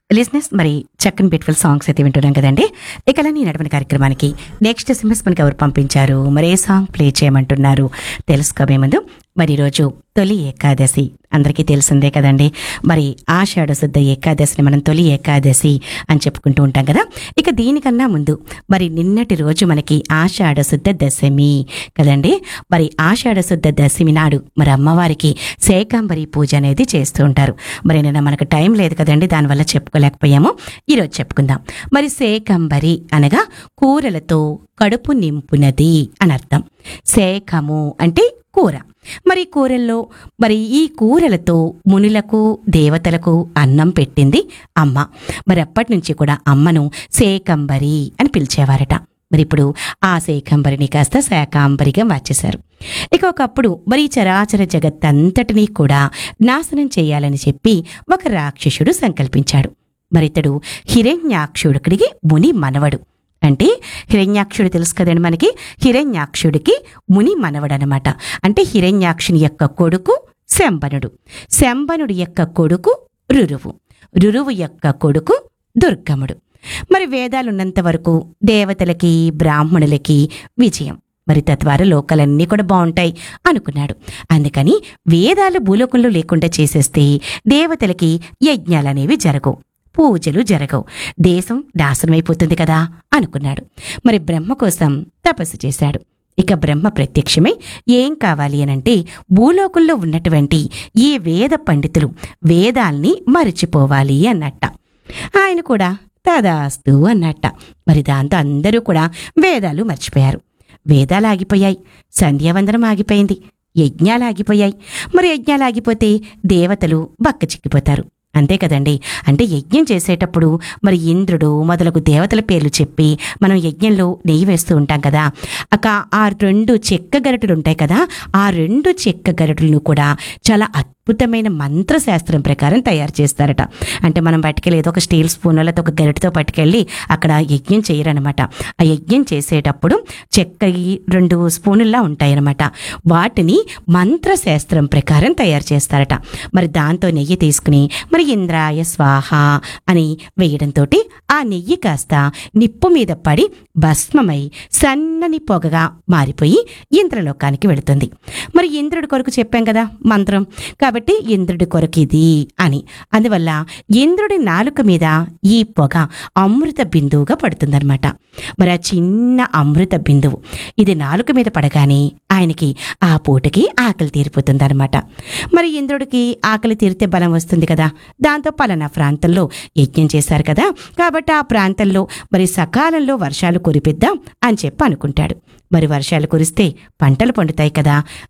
లిజినెస్ మరి చక్కని బ్యూటిఫుల్ సాంగ్స్ అయితే వింటున్నాం కదండి ఇక అలా నేను నడవని కార్యక్రమానికి నెక్స్ట్ ఎస్ఎంఎస్ మనకి ఎవరు పంపించారు మరి ఏ సాంగ్ ప్లే చేయమంటున్నారు తెలుసుకోబోయే ముందు మరి ఈరోజు తొలి ఏకాదశి అందరికీ తెలిసిందే కదండి మరి ఆషాఢ శుద్ధ ఏకాదశిని మనం తొలి ఏకాదశి అని చెప్పుకుంటూ ఉంటాం కదా ఇక దీనికన్నా ముందు మరి నిన్నటి రోజు మనకి ఆషాఢ శుద్ధ దశమి కదండి మరి ఆషాఢ శుద్ధ దశమి నాడు మరి అమ్మవారికి శేకాంబరి పూజ అనేది చేస్తూ ఉంటారు మరి నిన్న మనకు టైం లేదు కదండి దానివల్ల చెప్పుకోలేకపోయాము ఈరోజు చెప్పుకుందాం మరి శేకంబరి అనగా కూరలతో కడుపు నింపునది అని అర్థం శేఖము అంటే కూర మరి కూరల్లో మరి ఈ కూరలతో మునులకు దేవతలకు అన్నం పెట్టింది అమ్మ మరి అప్పటి నుంచి కూడా అమ్మను శేకంబరి అని పిలిచేవారట మరి ఇప్పుడు ఆ శేఖంబరిని కాస్త శాకాంబరిగా మార్చేశారు ఇక ఒకప్పుడు మరి ఈ చరాచర జగత్తంతటినీ కూడా నాశనం చేయాలని చెప్పి ఒక రాక్షసుడు సంకల్పించాడు మరి ఇతడు హిరణ్యాక్షుడికి ముని మనవడు అంటే హిరణ్యాక్షుడు తెలుసు కదండి మనకి హిరణ్యాక్షుడికి ముని మనవడనమాట అంటే హిరణ్యాక్షుని యొక్క కొడుకు శంబనుడు శంబనుడి యొక్క కొడుకు రురువు రురువు యొక్క కొడుకు దుర్గముడు మరి వేదాలున్నంత వరకు దేవతలకి బ్రాహ్మణులకి విజయం మరి తద్వారా లోకాలన్నీ కూడా బాగుంటాయి అనుకున్నాడు అందుకని వేదాలు భూలోకంలో లేకుండా చేసేస్తే దేవతలకి యజ్ఞాలనేవి జరగవు పూజలు జరగవు దేశం నాశనమైపోతుంది కదా అనుకున్నాడు మరి బ్రహ్మ కోసం తపస్సు చేశాడు ఇక బ్రహ్మ ప్రత్యక్షమై ఏం కావాలి అనంటే భూలోకంలో ఉన్నటువంటి ఈ వేద పండితులు వేదాల్ని మరిచిపోవాలి అన్నట్ట ఆయన కూడా తదాస్తు అన్నట్ట మరి దాంతో అందరూ కూడా వేదాలు మర్చిపోయారు వేదాలు ఆగిపోయాయి సంధ్యావందనం ఆగిపోయింది యజ్ఞాలు ఆగిపోయాయి మరి యజ్ఞాలు ఆగిపోతే దేవతలు బక్క చిక్కిపోతారు అంతే కదండి అంటే యజ్ఞం చేసేటప్పుడు మరి ఇంద్రుడు మొదలగు దేవతల పేర్లు చెప్పి మనం యజ్ఞంలో నెయ్యి వేస్తూ ఉంటాం కదా అక ఆ రెండు చెక్క గరిటెలు ఉంటాయి కదా ఆ రెండు చెక్క గరిటెలను కూడా చాలా అద్భుతమైన మంత్రశాస్త్రం ప్రకారం తయారు చేస్తారట అంటే మనం పట్టుకెళ్ళి ఏదో ఒక స్టీల్ స్పూన్ లేకపోతే ఒక గరిటెతో పట్టుకెళ్ళి అక్కడ యజ్ఞం చేయరనమాట ఆ యజ్ఞం చేసేటప్పుడు చెక్క రెండు స్పూనుల్లా ఉంటాయన్నమాట వాటిని మంత్రశాస్త్రం ప్రకారం తయారు చేస్తారట మరి దాంతో నెయ్యి తీసుకుని మరి ఇంద్రాయ స్వాహ అని వేయడంతో ఆ నెయ్యి కాస్త నిప్పు మీద పడి భస్మమై సన్నని పొగగా మారిపోయి ఇంద్రలోకానికి వెళుతుంది మరి ఇంద్రుడి కొరకు చెప్పాం కదా మంత్రం కాబట్టి ఇంద్రుడి కొరకు ఇది అని అందువల్ల ఇంద్రుడి నాలుక మీద ఈ పొగ అమృత బిందువుగా పడుతుందన్నమాట మరి ఆ చిన్న అమృత బిందువు ఇది నాలుక మీద పడగానే ఆయనకి ఆ పూటకి ఆకలి తీరిపోతుందన్నమాట మరి ఇంద్రుడికి ఆకలి తీరితే బలం వస్తుంది కదా దాంతో పలానా ప్రాంతంలో యజ్ఞం చేశారు కదా కాబట్టి ఆ ప్రాంతంలో మరి సకాలంలో వర్షాలు కురిపిద్దాం అని చెప్పి అనుకుంటాడు మరి వర్షాలు కురిస్తే పంటలు పండుతాయి కదా